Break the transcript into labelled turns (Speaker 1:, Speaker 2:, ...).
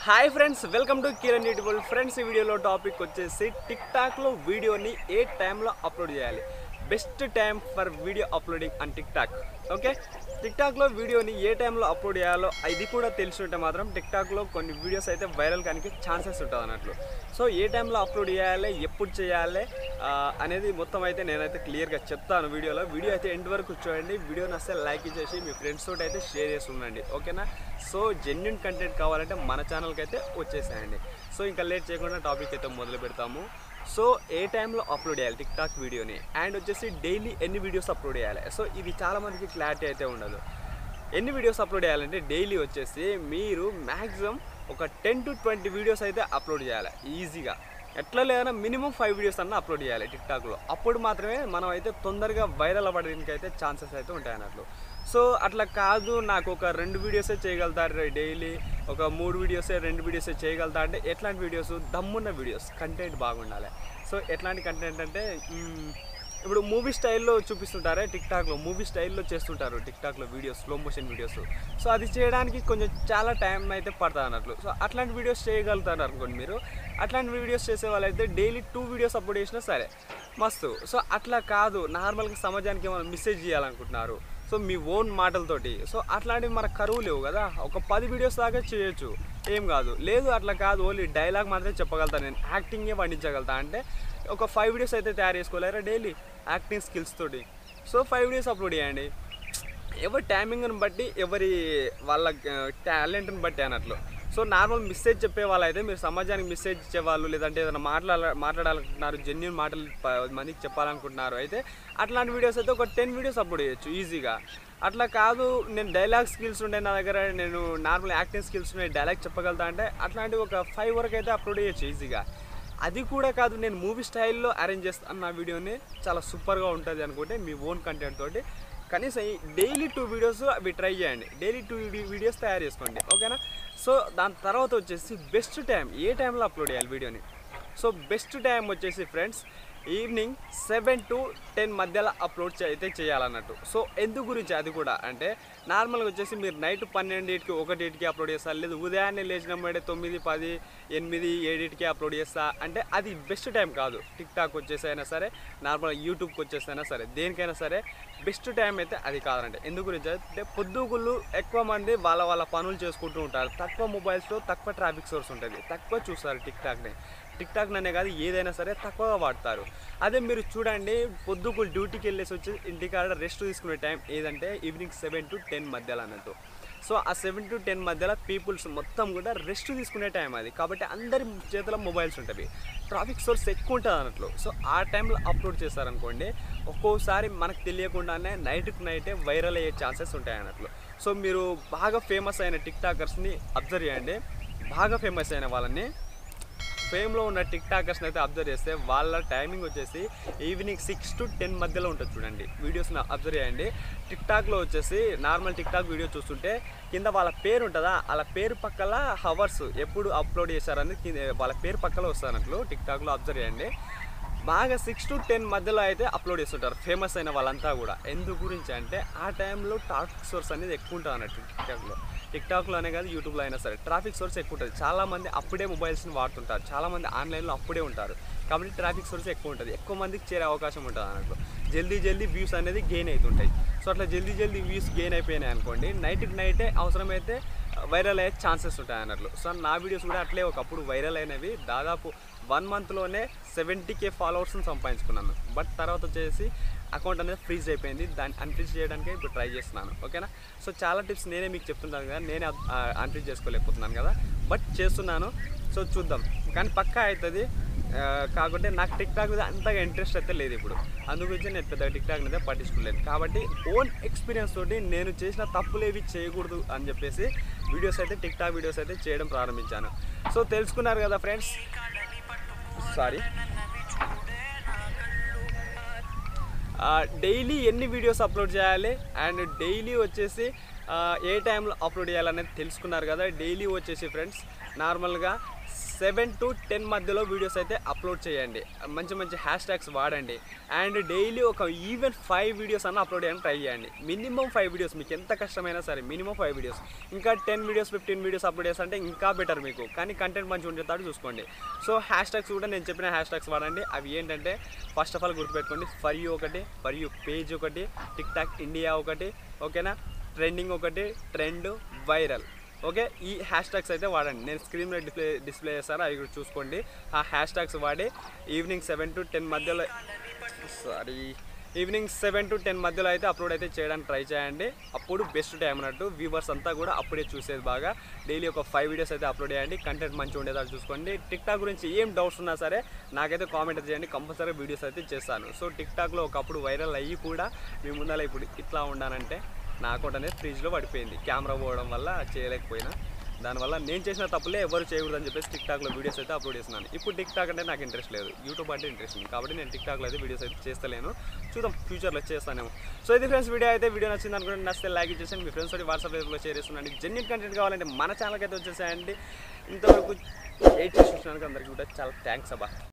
Speaker 1: hi friends welcome to Kiran YouTube friends ఈ వీడియోలో topic వచ్చేసి టిక్ టాక్లో వీడియోని ఏ టైంలో అప్లోడ్ చేయాలి best time for video uploading and TikTok okay టిక్ టాక్లో వీడియోని ఏ టైంలో అప్లోడ్ చేయాలో ఇది కూడా తెలిసి ఉంటే మాత్రం టిక్ టాక్లో కొన్ని వీడియోస్ అయితే వైరల్ కానీ ఛాన్సెస్ ఉంటుంది అన్నట్లు సో ఏ టైంలో అప్లోడ్ చేయాలి ఎప్పుడు చేయాలి ఆ, అనేది మొత్తం అయితే నేనైతే క్లియర్గా చెప్తాను వీడియోలో వీడియో అయితే ఎండ్ వరకు చూడండి వీడియోని అసలు లైక్ చేసి మీ ఫ్రెండ్స్ తోటి అయితే షేర్ చేసి ఉండండి ఓకేనా సో జెన్యున్ కంటెంట్ కావాలంటే మన ఛానల్కి అయితే వచ్చేసేయండి సో ఇంకా లేట్ చేయకుండా టాపిక్ అయితే మొదలు పెడతాము సో ఏ టైంలో అప్లోడ్ చేయాలి టిక్ టాక్ వీడియోని అండ్ వచ్చేసి డైలీ ఎన్ని వీడియోస్ అప్లోడ్ చేయాలి సో ఇది చాలా మందికి క్లారిటీ అయితే ఉండదు ఎన్ని వీడియోస్ అప్లోడ్ చేయాలంటే డైలీ వచ్చేసి మీరు మ్యాక్సిమం ఒక టెన్ టు ట్వంటీ వీడియోస్ అయితే అప్లోడ్ చేయాలి ఈజీగా ఎట్లా లేదన్నా మినిమం ఫైవ్ వీడియోస్ అన్న అప్లోడ్ చేయాలి టిక్టాక్లో అప్పుడు మాత్రమే మనం అయితే తొందరగా వైరల్ అవ్వడానికి అయితే ఛాన్సెస్ అయితే ఉంటాయి అన్నట్లు సో అట్లా కాదు నాకు ఒక రెండు వీడియోసే చేయగలుగుతారు డైలీ ఒక మూడు వీడియోసే రెండు వీడియోసే చేయగలుగుతా అంటే ఎట్లాంటి వీడియోస్ దమ్మున్న వీడియోస్ కంటెంట్ బాగుండాలి సో ఎట్లాంటి కంటెంట్ అంటే మ్మ్, ఇప్పుడు మూవీ స్టైల్లో చూపిస్తుంటారే టిక్ టాక్లో మూవీ స్టైల్లో చేస్తుంటారు టిక్ టాక్లో videos slow motion videos so అది చేయడానికి కొంచెం చాలా టైం అయితే పడుతుంది అన్నట్లు సో అట్లాంటి వీడియోస్ చేయగలుగుతారు అనుకోండి మీరు అట్లాంటి వీడియోస్ చేసే వాళ్ళైతే డైలీ టూ వీడియోస్ అప్లోడ్ చేసినా సరే మస్తు సో అట్లా కాదు నార్మల్గా సమాజానికి ఏమైనా మెసేజ్ చేయాలనుకుంటున్నారు సో మీ ఓన్ మాటలతోటి సో అట్లాంటివి మన కరువు లేవు కదా ఒక పది వీడియోస్ దాకా చేయొచ్చు ఏం కాదు లేదు అట్లా కాదు ఓన్లీ డైలాగ్ మాత్రమే చెప్పగలుగుతాను నేను యాక్టింగే పండించగలుగుతా అంటే ఒక ఫైవ్ వీడియోస్ అయితే తయారు చేసుకోలేరా డైలీ యాక్టింగ్ స్కిల్స్ తోటి సో ఫైవ్ వీడియోస్ అప్లోడ్ చేయండి ఎవరి టైమింగ్ని బట్టి ఎవరి వాళ్ళ టాలెంట్ని బట్టి అన్నట్లు సో నార్మల్ మెసేజ్ చెప్పే వాళ్ళైతే మీరు సమాజానికి మెసేజ్ ఇచ్చేవాళ్ళు లేదంటే ఏదైనా మాట్లాడాల మాట్లాడాలనుకుంటున్నారు జెన్యున్ మాటలు పది మందికి చెప్పాలనుకుంటున్నారు అయితే అట్లాంటి వీడియోస్ అయితే ఒక టెన్ వీడియోస్ అప్లోడ్ చేయొచ్చు ఈజీగా అట్లా కాదు నేను డైలాగ్ స్కిల్స్ ఉండే నా దగ్గర నేను నార్మల్ యాక్టింగ్ స్కిల్స్ ఉన్నాయి డైలాగ్ చెప్పగలుగుతా అంటే అట్లాంటివి ఒక ఫైవ్ వరకు అయితే అప్లోడ్ చేయొచ్చు ఈజీగా అది కూడా కాదు నేను మూవీ స్టైల్లో అరేంజ్ చేస్తాను నా వీడియోని చాలా సూపర్గా ఉంటుంది అనుకుంటే మీ ఓన్ కంటెంట్ తోటి కనీసం డైలీ టూ వీడియోస్ అవి ట్రై చేయండి డైలీ టూ వీడియోస్ తయారు చేసుకోండి ఓకేనా సో దాని తర్వాత వచ్చేసి బెస్ట్ టైం ఏ టైంలో అప్లోడ్ చేయాలి వీడియోని సో బెస్ట్ టైం వచ్చేసి friends evening seven to ten మధ్యలో అప్లోడ్ చే- అయితే చేయాలన్నట్టు సో ఎందు గురించి అది కూడా అంటే నార్మల్గా వచ్చేసి మీరు నైట్ పన్నెండింటికి ఒకటింటికి అప్లోడ్ చేస్తారు లేదు ఉదయాన్నే లేచిన బడే తొమ్మిది పది ఎనిమిది ఏడింటికి అప్లోడ్ చేస్తా అంటే అది బెస్ట్ టైం కాదు టిక్ టాక్ వచ్చేసి అయినా సరే నార్మల్ యూట్యూబ్కి వచ్చేసి అయినా సరే దేనికైనా సరే బెస్ట్ టైం అయితే అది కాదంటే ఎందు గురించి అంటే పొద్దుగుళ్ళు ఎక్కువ మంది వాళ్ళ వాళ్ళ పనులు చేసుకుంటూ ఉంటారు తక్కువ మొబైల్స్లో తక్కువ ట్రాఫిక్ సోర్స్ ఉంటుంది తక్కువ చూస్తారు టిక్ టాక్ని టిక్ టాక్ అనే కాదు ఏదైనా సరే తక్కువగా వాడతారు అదే మీరు చూడండి పొద్దుగులు డ్యూటీకి వెళ్ళేసి వచ్చి ఇంటికాడ రెస్ట్ తీసుకునే టైం ఏదంటే ఈవినింగ్ సెవెన్ టు టెన్ మధ్యలో అన్నట్టు సో ఆ సెవెన్ టు టెన్ మధ్యలో పీపుల్స్ మొత్తం కూడా రెస్ట్ తీసుకునే టైం అది కాబట్టి అందరి చేతిలో మొబైల్స్ ఉంటాయి ట్రాఫిక్ సోర్స్ ఎక్కువ ఉంటుంది అన్నట్లు సో ఆ టైంలో అప్లోడ్ చేస్తారనుకోండి ఒక్కోసారి మనకు తెలియకుండానే నైట్కి నైటే వైరల్ అయ్యే ఛాన్సెస్ ఉంటాయి అన్నట్లు సో మీరు బాగా ఫేమస్ అయిన టిక్ టాకర్స్ని అబ్జర్వ్ చేయండి బాగా ఫేమస్ అయిన వాళ్ళని ఫేమ్లో ఉన్న టిక్ టాకర్స్ని అయితే అబ్జర్వ్ చేస్తే వాళ్ళ టైమింగ్ వచ్చేసి ఈవినింగ్ సిక్స్ టు టెన్ మధ్యలో ఉంటుంది చూడండి వీడియోస్ని అబ్జర్వ్ చేయండి టిక్ టాక్లో వచ్చేసి నార్మల్ టిక్ టాక్ వీడియో చూస్తుంటే కింద వాళ్ళ పేరు ఉంటుందా వాళ్ళ పేరు పక్కల హవర్స్ ఎప్పుడు అప్లోడ్ చేశారని కింద వాళ్ళ పేరు పక్కల వస్తానట్లు టిక్ టాక్లో అబ్జర్వ్ చేయండి బాగా సిక్స్ టు టెన్ మధ్యలో అయితే అప్లోడ్ చేస్తుంటారు ఫేమస్ అయిన వాళ్ళంతా కూడా ఎందు గురించి అంటే ఆ టైంలో ట్రాఫిక్ సోర్స్ అనేది ఎక్కువ ఉంటుంది అన్నట్టు టిక్టాక్లో టిక్టాక్లో అనే కాదు యూట్యూబ్లో అయినా సరే ట్రాఫిక్ సోర్స్ ఎక్కువ ఉంటుంది చాలామంది అప్పుడే మొబైల్స్ని వాడుతుంటారు చాలామంది ఆన్లైన్లో అప్పుడే ఉంటారు కాబట్టి ట్రాఫిక్ సోర్స్ ఎక్కువ ఉంటుంది ఎక్కువ మందికి చేరే అవకాశం ఉంటుంది అన్నట్లు జల్దీ జల్దీ వ్యూస్ అనేది గెయిన్ అవుతుంటాయి సో అట్లా జల్దీ జల్దీ వ్యూస్ గెయిన్ అయిపోయినాయి అనుకోండి నైట్కి నైటే అవసరమైతే వైరల్ అయ్యే ఛాన్సెస్ ఉంటాయి అన్నట్లు సో నా వీడియోస్ కూడా అట్లే ఒకప్పుడు వైరల్ అయినవి దాదాపు వన్ మంత్లోనే సెవెంటీ కే ఫాలోవర్స్ని సంపాదించుకున్నాను బట్ తర్వాత వచ్చేసి అకౌంట్ అనేది ఫ్రీజ్ అయిపోయింది దాన్ని అన్ఫ్రీజ్ చేయడానికి ఇప్పుడు ట్రై చేస్తున్నాను ఓకేనా సో చాలా టిప్స్ నేనే మీకు చెప్తుంటాను కదా నేనే అన్ఫ్రీజ్ చేసుకోలేకపోతున్నాను కదా బట్ చేస్తున్నాను సో చూద్దాం కానీ పక్కా అవుతుంది ఆ, కాకుంటే నాకు టిక్ టాక్ మీద అంతగా ఇంట్రెస్ట్ అయితే లేదు ఇప్పుడు అందు గురించి నేను పెద్ద టిక్ టాక్ అయితే పట్టించుకోలేను కాబట్టి ఓన్ ఎక్స్పీరియన్స్ తోటి నేను చేసిన తప్పులేవి చేయకూడదు అని చెప్పేసి వీడియోస్ అయితే టిక్ టాక్ వీడియోస్ అయితే చేయడం ప్రారంభించాను సో తెలుసుకున్నారు కదా ఫ్రెండ్స్ సారీ డైలీ ఎన్ని వీడియోస్ అప్లోడ్ చేయాలి అండ్ డైలీ వచ్చేసి ఆ, ఏ టైంలో అప్లోడ్ చేయాలనేది తెలుసుకున్నారు కదా డైలీ వచ్చేసి ఫ్రెండ్స్ నార్మల్గా సెవెన్ టు టెన్ మధ్యలో వీడియోస్ అయితే అప్లోడ్ చేయండి మంచి మంచి హ్యాష్ ట్యాగ్స్ వాడండి అండ్ డైలీ ఒక ఈవెన్ ఫైవ్ వీడియోస్ అన్న అప్లోడ్ చేయడానికి ట్రై చేయండి మినిమం ఫైవ్ వీడియోస్ మీకు ఎంత కష్టమైనా సరే మినిమం ఫైవ్ వీడియోస్ ఇంకా ten videos fifteen videos upload చేస్తే ఇంకా బెటర్ మీకు కానీ కంటెంట్ మంచిగా ఉండేటట్టు చూసుకోండి సో హ్యాష్ ట్యాగ్స్ కూడా నేను చెప్పిన హ్యాష్ ట్యాగ్స్ వాడండి అవి ఏంటంటే ఫస్ట్ ఆఫ్ ఆల్ గుర్తుపెట్టుకోండి ఫర్ యూ ఒకటి ఫర్ యూ పేజ్ ఒకటి టిక్ టాక్ ఇండియా ఒకటి ఓకేనా ట్రెండింగ్ ఒకటి ట్రెండ్ వైరల్ ఓకే ఈ హ్యాష్ ట్యాగ్స్ అయితే వాడండి నేను స్క్రీన్ మీద డిస్ప్లే డిస్ప్లే చేస్తాను అవి కూడా చూసుకోండి ఆ హ్యాష్ ట్యాగ్స్ వాడి ఈవినింగ్ సెవెన్ టు టెన్ మధ్యలో sorry evening seven to ten మధ్యలో అయితే అప్లోడ్ అయితే చేయడానికి ట్రై చేయండి అప్పుడు బెస్ట్ టైం అన్నట్టు వ్యూవర్స్ అంతా కూడా అప్పుడే చూసేది బాగా డైలీ ఒక ఫైవ్ వీడియోస్ అయితే అప్లోడ్ చేయండి కంటెంట్ మంచిగా ఉండేదాన్ని చూసుకోండి టిక్ టాక్ గురించి ఏం డౌట్స్ ఉన్నా సరే నాకైతే కామెంట్ అయితే చేయండి కంపల్సరీ వీడియోస్ అయితే చేస్తాను సో టిక్ టాక్లో ఒకప్పుడు వైరల్ అయ్యి కూడా మీ ముందర ఇప్పుడు ఇట్లా ఉండానంటే నా అకౌంట్ అనేది ఫ్రిడ్జ్లో పడిపోయింది కెమెరా పోవడం వల్ల చేయలేకపోయినా దానివల్ల నేను చేసిన తప్పులే ఎవరు చేయకూడదని చెప్పేసి టిక్ టాక్లో వీడియోస్ అయితే అప్లోడ్ చేస్తున్నాను ఇప్పుడు టిక్ టాక్ అంటే నాకు ఇంట్రెస్ట్ లేదు యూట్యూబ్ అంటే ఇంట్రెస్ట్ ఉంది కాబట్టి నేను టిక్ టాక్లో అయితే వీడియోస్ అయితే చేస్తలేను చూద్దాం ఫ్యూచర్లో చేస్తానేమో సో ఇది ఫ్రెండ్స్ వీడియో అయితే వీడియో నచ్చింది అనుకుంటే నచ్చితే లైక్ చేసేయండి మీ ఫ్రెండ్స్ తోటి వాట్సాప్ ఫేస్బుక్లో షేర్ చేస్తున్నాండి జెన్యున్ కంటెంట్ కావాలంటే మన ఛానల్కి అయితే వచ్చేసేయండి ఇంతవరకు ఎయిట్ చూసినందుకు అందరికీ కూడా చాలా థ్యాంక్స్ అబ్బా